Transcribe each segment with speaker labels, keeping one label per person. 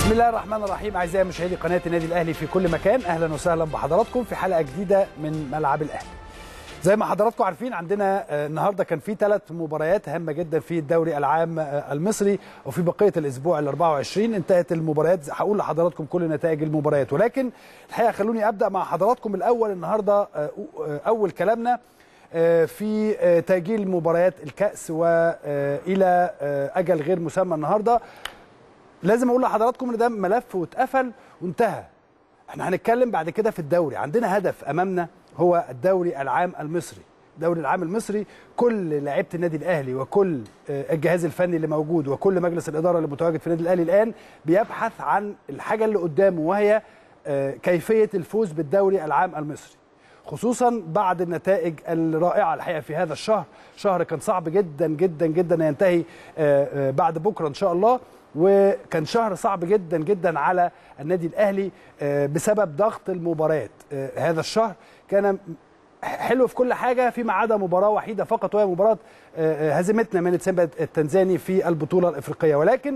Speaker 1: بسم الله الرحمن الرحيم اعزائي مشاهدي قناه النادي الاهلي في كل مكان اهلا وسهلا بحضراتكم في حلقه جديده من ملعب الاهلي زي ما حضراتكم عارفين عندنا آه، النهارده كان في ثلاث مباريات هامه جدا في الدوري العام آه، المصري وفي بقيه الاسبوع ال 24 انتهت المباريات هقول لحضراتكم كل نتائج المباريات ولكن الحقيقه خلوني ابدا مع حضراتكم الاول النهارده آه، آه، اول كلامنا آه، في آه، تاجيل مباريات الكاس والى اجل غير مسمى النهارده لازم اقول لحضراتكم ان ده ملف واتقفل وانتهى احنا هنتكلم بعد كده في الدوري عندنا هدف امامنا هو الدوري العام المصري الدوري العام المصري كل لعيبه النادي الاهلي وكل آه، الجهاز الفني اللي موجود وكل مجلس الاداره اللي متواجد في النادي الاهلي الان بيبحث عن الحاجه اللي قدامه وهي آه، كيفيه الفوز بالدوري العام المصري خصوصا بعد النتائج الرائعه الحقيقه في هذا الشهر شهر كان صعب جدا جدا جدا ينتهي آه، آه، بعد بكره ان شاء الله وكان شهر صعب جدا جدا على النادي الاهلي آه، بسبب ضغط المباريات آه، هذا الشهر كان حلو في كل حاجه فيما عدا مباراه وحيده فقط وهي مباراه آه، آه، هزيمتنا من تسيمبا التنزاني في البطوله الافريقيه ولكن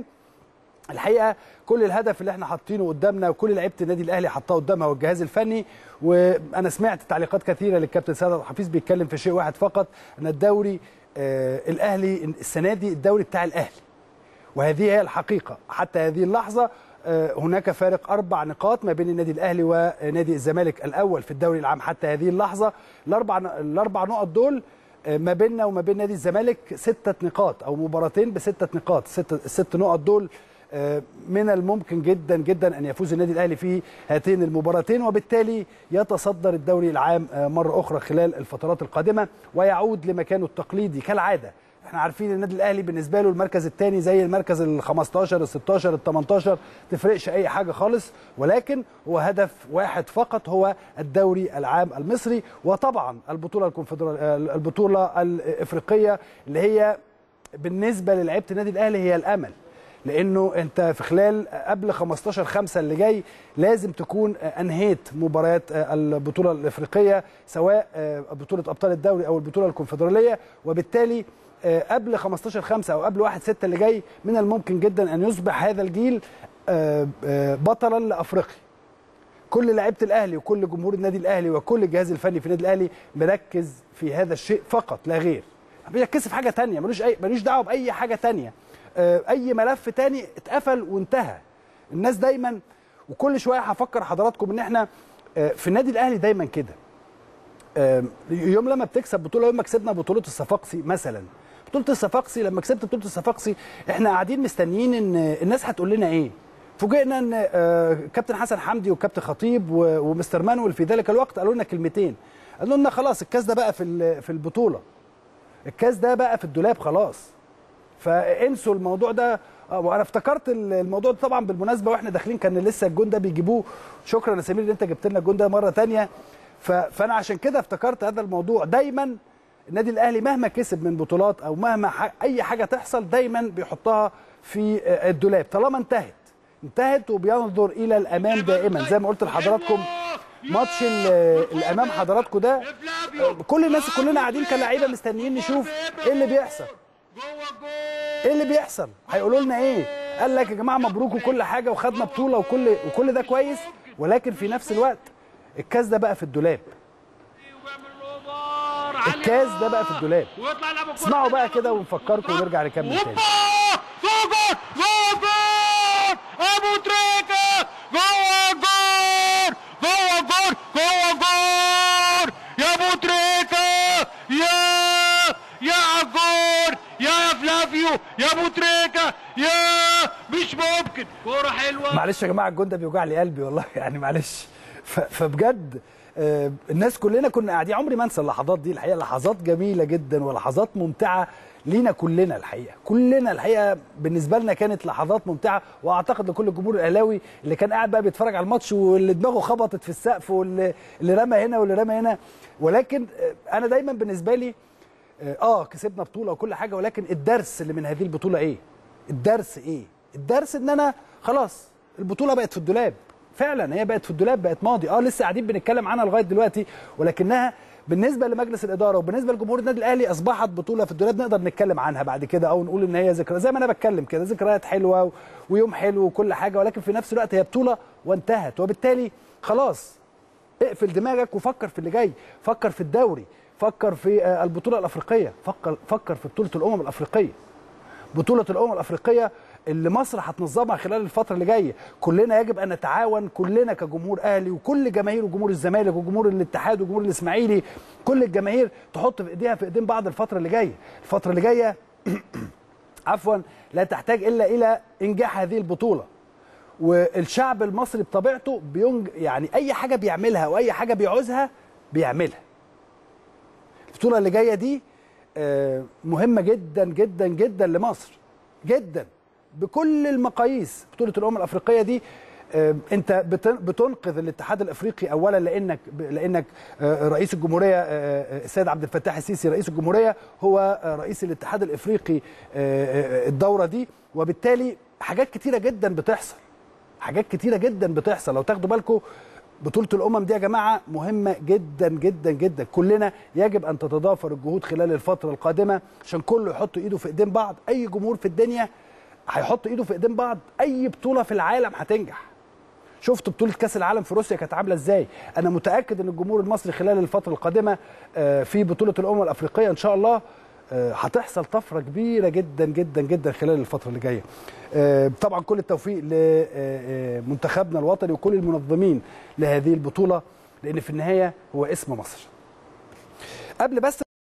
Speaker 1: الحقيقه كل الهدف اللي احنا حاطينه قدامنا وكل لعيبه النادي الاهلي حطاه قدامها والجهاز الفني وانا سمعت تعليقات كثيره للكابتن سيد عبد الحفيظ بيتكلم في شيء واحد فقط ان الدوري آه الاهلي السنه دي الدوري بتاع الاهلي وهذه هي الحقيقه حتى هذه اللحظه آه، هناك فارق اربع نقاط ما بين النادي الاهلي ونادي الزمالك الاول في الدوري العام حتى هذه اللحظه الاربع الاربع نقط دول آه، ما بيننا وما بين نادي الزمالك ستة نقاط او مباراتين بستة نقاط ستة الست نقط دول آه، من الممكن جدا جدا ان يفوز النادي الاهلي في هاتين المباراتين وبالتالي يتصدر الدوري العام آه، مره اخرى خلال الفترات القادمه ويعود لمكانه التقليدي كالعاده احنا عارفين النادي الاهلي بالنسبه له المركز الثاني زي المركز ال 15 ال 16 ال 18 تفرقش اي حاجه خالص ولكن هو هدف واحد فقط هو الدوري العام المصري وطبعا البطوله الكونفدرال البطوله الافريقيه اللي هي بالنسبه للعيبه النادي الاهلي هي الامل لانه انت في خلال قبل 15 5 اللي جاي لازم تكون انهيت مباريات البطوله الافريقيه سواء بطوله ابطال الدوري او البطوله الكونفدراليه وبالتالي قبل 15 5 او قبل 1 6 اللي جاي من الممكن جدا ان يصبح هذا الجيل بطلا لافريقيا كل لعيبه الاهلي وكل جمهور النادي الاهلي وكل الجهاز الفني في النادي الاهلي مركز في هذا الشيء فقط لا غير بيركز في حاجه ثانيه ملوش اي ملوش دعوه باي حاجه ثانيه اي ملف تاني اتقفل وانتهى الناس دايما وكل شويه هفكر حضراتكم ان احنا في النادي الاهلي دايما كده يوم لما بتكسب بطوله يوم ما كسبنا بطوله الصفاقسي مثلا بطوله الصفاقسي لما كسبت بطوله الصفاقسي احنا قاعدين مستنيين ان الناس هتقول لنا ايه فوجئنا ان كابتن حسن حمدي وكابتن خطيب ومستر مانويل في ذلك الوقت قالوا لنا كلمتين قالوا لنا خلاص الكاس ده بقى في في البطوله الكاس ده بقى في الدولاب خلاص فانسوا الموضوع ده وانا افتكرت الموضوع ده طبعا بالمناسبه واحنا داخلين كان لسه الجون ده بيجيبوه شكرا يا سمير ان انت جبت لنا الجون ده مره ثانيه فانا عشان كده افتكرت هذا الموضوع دايما النادي الاهلي مهما كسب من بطولات او مهما ح... اي حاجه تحصل دايما بيحطها في الدولاب طالما انتهت انتهت وبينظر الى الامام دائما زي ما قلت لحضراتكم ماتش الامام حضراتكم ده كل الناس كلنا قاعدين كلاعيبه مستنيين نشوف ايه اللي بيحصل ايه اللي بيحصل هيقولوا لنا ايه قال لك يا جماعه مبروك وكل حاجه وخدنا بطوله وكل وكل ده كويس ولكن في نفس الوقت الكاس ده بقى في الدولاب الكاس ده بقى في الدولاب اسمعوا بقى كده ونفكركم ونرجع نكمل تاني
Speaker 2: جول جول ابو تريكه جوه الجول جوه الجول جوه الجول يا ابو تريكه يا يا عجور يا فلافيو يا ابو تريكه يا مش ممكن كوره حلوه
Speaker 1: معلش يا جماعه الجون ده بيوجع لي قلبي والله يعني معلش فبجد آه الناس كلنا كنا قاعدين عمري ما انسى اللحظات دي الحقيقه لحظات جميله جدا ولحظات ممتعه لينا كلنا الحقيقه كلنا الحقيقه بالنسبه لنا كانت لحظات ممتعه واعتقد لكل الجمهور الاهلاوي اللي كان قاعد بقى بيتفرج على الماتش واللي دماغه خبطت في السقف واللي اللي رمى هنا واللي رمى هنا ولكن آه انا دايما بالنسبه لي اه كسبنا بطوله وكل حاجه ولكن الدرس اللي من هذه البطوله ايه الدرس ايه الدرس ان انا خلاص البطوله بقت في الدولاب فعلا هي بقت في الدولاب بقت ماضي اه لسه قاعدين بنتكلم عنها لغايه دلوقتي ولكنها بالنسبه لمجلس الاداره وبالنسبه لجمهور النادي الاهلي اصبحت بطوله في الدولاب نقدر نتكلم عنها بعد كده او نقول ان هي ذكرى زي ما انا بتكلم كده ذكريات حلوه و- ويوم حلو وكل حاجه ولكن في نفس الوقت هي بطوله وانتهت وبالتالي خلاص اقفل دماغك وفكر في اللي جاي فكر في الدوري فكر في آه، البطوله الافريقيه فكر فكر في بطوله الامم الافريقيه بطولة الأمم الأفريقية اللي مصر هتنظمها خلال الفترة اللي جاية كلنا يجب أن نتعاون كلنا كجمهور أهلي وكل جماهير وجمهور الزمالك وجمهور الاتحاد وجمهور الإسماعيلي كل الجماهير تحط في إيديها في إيدين بعض الفترة اللي جاية الفترة اللي جاية عفوا لا تحتاج إلا إلى إنجاح هذه البطولة والشعب المصري بطبيعته بينج يعني أي حاجة بيعملها وأي حاجة بيعوزها بيعملها البطوله اللي جايه دي آه، مهمه جدا جدا جدا لمصر جدا بكل المقاييس بطوله الامم الافريقيه دي آه، انت بتن- بتنقذ الاتحاد الافريقي اولا لانك لانك آه، رئيس الجمهوريه آه، آه، السيد عبد الفتاح السيسي رئيس الجمهوريه هو آه، رئيس الاتحاد الافريقي آه، آه، الدوره دي وبالتالي حاجات كتيره جدا بتحصل حاجات كتيره جدا بتحصل لو تاخدوا بالكم بطوله الامم دي يا جماعه مهمه جدا جدا جدا كلنا يجب ان تتضافر الجهود خلال الفتره القادمه عشان كله يحط ايده في ايدين بعض اي جمهور في الدنيا هيحط ايده في ايدين بعض اي بطوله في العالم هتنجح شفت بطوله كاس العالم في روسيا كانت عامله ازاي انا متاكد ان الجمهور المصري خلال الفتره القادمه آه، في بطوله الامم الافريقيه ان شاء الله آه، هتحصل طفره كبيره جدا جدا جدا خلال الفتره اللي جايه آه، طبعا كل التوفيق لمنتخبنا الوطني وكل المنظمين لهذه البطوله لان في النهايه هو اسم مصر قبل بس